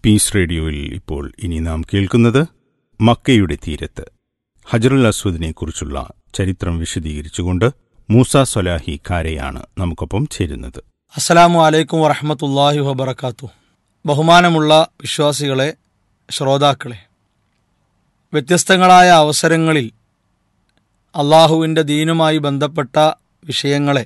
piece റേഡിയോയിൽ ഇപ്പോൾ ഇനി നാം കേൾക്കുന്നത് മക്കയുടെ തീരത്ത് ഹജറുൽ അസ്വദിനെ കുറിച്ചുള്ള ചരിത്രം വിശദീകരിച്ചുകൊണ്ട് മൂസ സൊലാഹി ഖാരയാണ് നമുക്കൊപ്പം ചേരുന്നത് അസ്സലാമു അലൈക്കും വറഹമത്തല്ലാഹി വബർക്കാത്തു ബഹുമാനമുള്ള വിശ്വാസികളെ ശ്രോതാക്കളെ വ്യത്യസ്തങ്ങളായ അവസരങ്ങളിൽ അള്ളാഹുവിൻ്റെ ദീനുമായി ബന്ധപ്പെട്ട വിഷയങ്ങളെ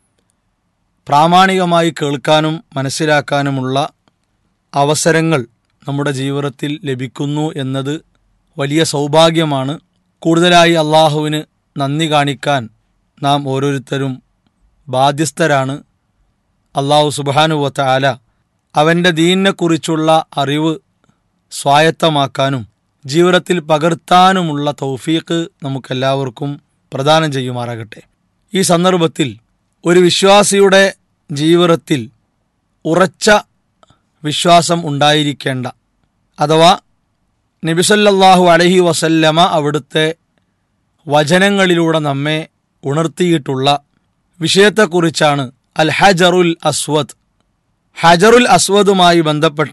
പ്രാമാണികമായി കേൾക്കാനും മനസ്സിലാക്കാനുമുള്ള അവസരങ്ങൾ നമ്മുടെ ജീവിതത്തിൽ ലഭിക്കുന്നു എന്നത് വലിയ സൗഭാഗ്യമാണ് കൂടുതലായി അള്ളാഹുവിന് നന്ദി കാണിക്കാൻ നാം ഓരോരുത്തരും ബാധ്യസ്ഥരാണ് അള്ളാഹു സുബാനുവത്ത ആല അവൻ്റെ ദീനിനെക്കുറിച്ചുള്ള അറിവ് സ്വായത്തമാക്കാനും ജീവിതത്തിൽ പകർത്താനുമുള്ള തൗഫീഖ് നമുക്കെല്ലാവർക്കും പ്രദാനം ചെയ്യുമാറാകട്ടെ ഈ സന്ദർഭത്തിൽ ഒരു വിശ്വാസിയുടെ ജീവിതത്തിൽ ഉറച്ച വിശ്വാസം ഉണ്ടായിരിക്കേണ്ട അഥവാ നബിസല്ലാഹു അലഹി വസല്ലമ അവിടുത്തെ വചനങ്ങളിലൂടെ നമ്മെ ഉണർത്തിയിട്ടുള്ള വിഷയത്തെക്കുറിച്ചാണ് അൽ ഹജറുൽ അസ്വദ് ഹജറുൽ അസ്വദുമായി ബന്ധപ്പെട്ട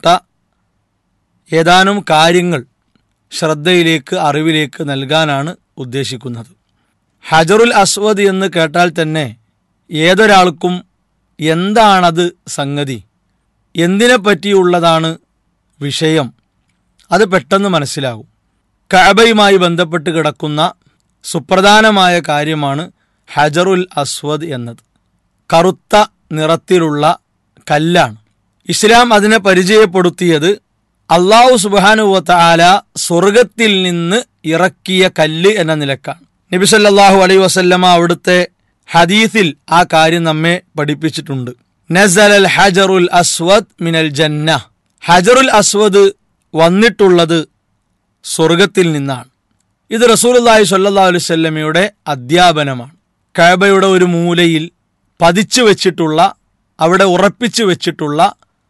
ഏതാനും കാര്യങ്ങൾ ശ്രദ്ധയിലേക്ക് അറിവിലേക്ക് നൽകാനാണ് ഉദ്ദേശിക്കുന്നത് ഹജറുൽ അസ്വദ് എന്ന് കേട്ടാൽ തന്നെ ഏതൊരാൾക്കും എന്താണത് സംഗതി എന്തിനെ പറ്റിയുള്ളതാണ് വിഷയം അത് പെട്ടെന്ന് മനസ്സിലാകും കഅബയുമായി ബന്ധപ്പെട്ട് കിടക്കുന്ന സുപ്രധാനമായ കാര്യമാണ് ഹജറുൽ അസ്വദ് എന്നത് കറുത്ത നിറത്തിലുള്ള കല്ലാണ് ഇസ്ലാം അതിനെ പരിചയപ്പെടുത്തിയത് അള്ളാഹു സുബാനുവത്ത ആല സ്വർഗത്തിൽ നിന്ന് ഇറക്കിയ കല്ല് എന്ന നിലക്കാണ് നബിസല്ലാഹു അലൈ വസല്ലമ അവിടുത്തെ ഹദീസിൽ ആ കാര്യം നമ്മെ പഠിപ്പിച്ചിട്ടുണ്ട് നസൽ ഹജറുൽ അസ്വദ് മിനൽ ജന്ന ഹജറുൽ അസ്വദ് വന്നിട്ടുള്ളത് സ്വർഗത്തിൽ നിന്നാണ് ഇത് റസൂലുല്ലാഹി സ്വല്ലാ അലുസല്ലമയുടെ അധ്യാപനമാണ് കഅബയുടെ ഒരു മൂലയിൽ പതിച്ചു വെച്ചിട്ടുള്ള അവിടെ ഉറപ്പിച്ചു വെച്ചിട്ടുള്ള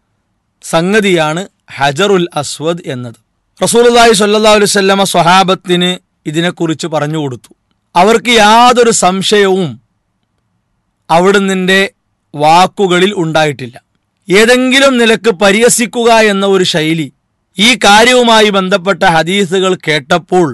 സംഗതിയാണ് ഹജറുൽ അസ്വദ് എന്നത് റസൂലുല്ലാഹി സ്വല്ലാ അലുസല്ലമ സ്വഹാബത്തിന് ഇതിനെക്കുറിച്ച് പറഞ്ഞു കൊടുത്തു അവർക്ക് യാതൊരു സംശയവും അവിടുന്നിൻ്റെ വാക്കുകളിൽ ഉണ്ടായിട്ടില്ല ഏതെങ്കിലും നിലക്ക് പരിഹസിക്കുക എന്ന ഒരു ശൈലി ഈ കാര്യവുമായി ബന്ധപ്പെട്ട ഹദീസുകൾ കേട്ടപ്പോൾ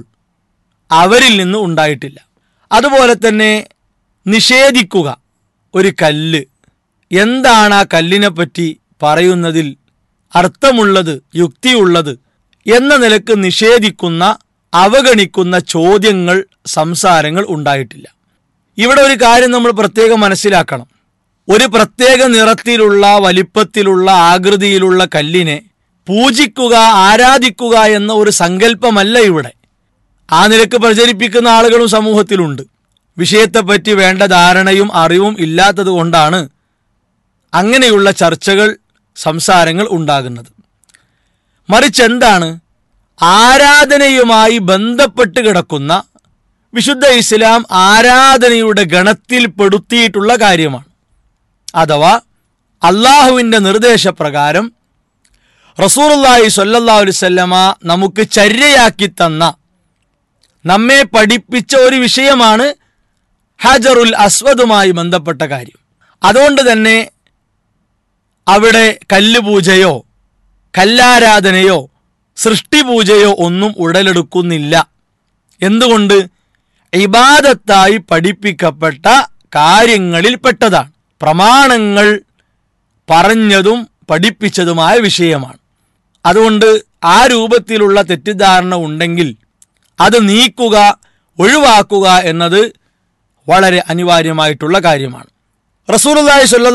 അവരിൽ നിന്ന് ഉണ്ടായിട്ടില്ല അതുപോലെ തന്നെ നിഷേധിക്കുക ഒരു കല്ല് എന്താണ് ആ കല്ലിനെ പറ്റി പറയുന്നതിൽ അർത്ഥമുള്ളത് യുക്തിയുള്ളത് എന്ന നിലക്ക് നിഷേധിക്കുന്ന അവഗണിക്കുന്ന ചോദ്യങ്ങൾ സംസാരങ്ങൾ ഉണ്ടായിട്ടില്ല ഇവിടെ ഒരു കാര്യം നമ്മൾ പ്രത്യേകം മനസ്സിലാക്കണം ഒരു പ്രത്യേക നിറത്തിലുള്ള വലിപ്പത്തിലുള്ള ആകൃതിയിലുള്ള കല്ലിനെ പൂജിക്കുക ആരാധിക്കുക എന്ന ഒരു സങ്കല്പമല്ല ഇവിടെ ആ നിലക്ക് പ്രചരിപ്പിക്കുന്ന ആളുകളും സമൂഹത്തിലുണ്ട് വിഷയത്തെപ്പറ്റി വേണ്ട ധാരണയും അറിവും ഇല്ലാത്തത് കൊണ്ടാണ് അങ്ങനെയുള്ള ചർച്ചകൾ സംസാരങ്ങൾ ഉണ്ടാകുന്നത് മറിച്ച് എന്താണ് ആരാധനയുമായി ബന്ധപ്പെട്ട് കിടക്കുന്ന വിശുദ്ധ ഇസ്ലാം ആരാധനയുടെ ഗണത്തിൽ പെടുത്തിയിട്ടുള്ള കാര്യമാണ് അഥവാ അള്ളാഹുവിൻ്റെ നിർദ്ദേശപ്രകാരം റസൂറുല്ലാഹി സല്ലാ അലുസല്ലമ നമുക്ക് ചര്യയാക്കി തന്ന നമ്മെ പഠിപ്പിച്ച ഒരു വിഷയമാണ് ഹജറുൽ അസ്വദുമായി ബന്ധപ്പെട്ട കാര്യം അതുകൊണ്ട് തന്നെ അവിടെ കല്ലുപൂജയോ കല്ലാരാധനയോ സൃഷ്ടിപൂജയോ ഒന്നും ഉടലെടുക്കുന്നില്ല എന്തുകൊണ്ട് ഇബാദത്തായി പഠിപ്പിക്കപ്പെട്ട കാര്യങ്ങളിൽ പെട്ടതാണ് പ്രമാണങ്ങൾ പറഞ്ഞതും പഠിപ്പിച്ചതുമായ വിഷയമാണ് അതുകൊണ്ട് ആ രൂപത്തിലുള്ള തെറ്റിദ്ധാരണ ഉണ്ടെങ്കിൽ അത് നീക്കുക ഒഴിവാക്കുക എന്നത് വളരെ അനിവാര്യമായിട്ടുള്ള കാര്യമാണ് റസൂലുള്ളാഹി സ്വല്ലല്ലാഹു